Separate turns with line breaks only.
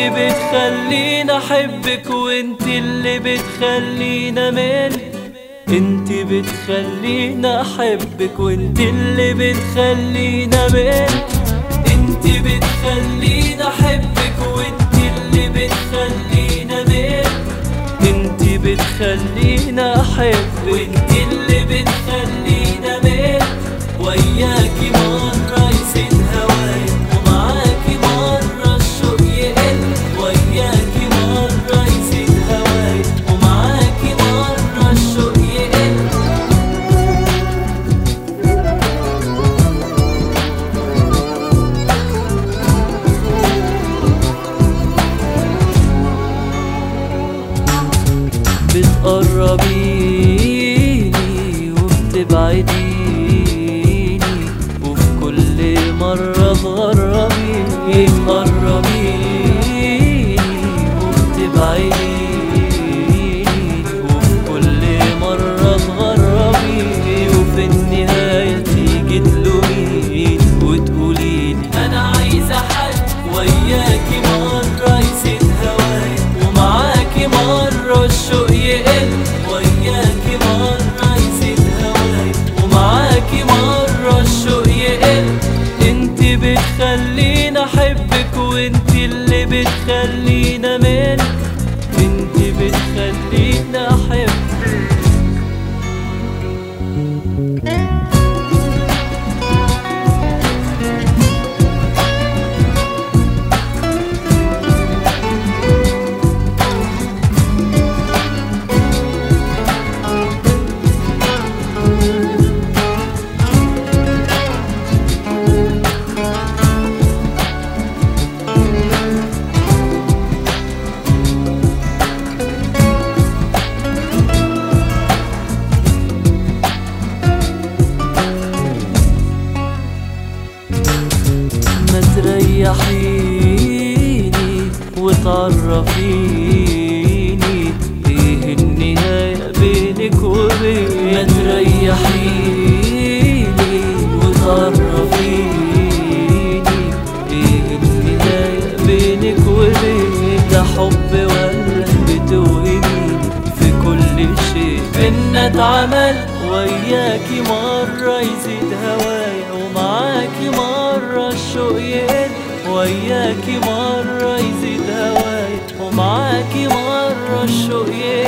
بتخلينا احبك وانت اللي بتخلينا ملك انت بتخلينا احبك وانت اللي بتخلينا ملك انت بتخلينا احبك وانت اللي بتخلينا ملك انت بتخلينا احب وانت اللي بتخلينا ملك وياكي مرة يزيد هواي ومعاكي مرة الشوق يقل وياكي مرة يزيد هواي ومعاكي مرة الشوق يقل بتقربيني وبتبعديني وفي كل مرة تغربيني تقربيني وبتبعديني وفي كل مرة تغربيني وفي النهاية تيجي تلوميني وتقوليلي أنا عايزة حد وياكي مرة يزيد هواي ومعاكي مرة الشوق يقل وياكي مرة يزيد هواي ومعاكي مرة الشوق يقل انت بتخلينا احبك وانت اللي بتخلينا ملك انت بتخلينا احبك ما تريحيني وتعرفيني ايه النهاية بينك وبين ما تريحيني وتعرفيني ايه النهاية بينك وبين ده حب ولا بتوهميني في كل شيء بينا اتعمل وياكي مرة يزيد هوايا ومعاكي مرة الشوق يقل وياكي مرة يزيد هوايا ومعاكي مرة الشوق يقل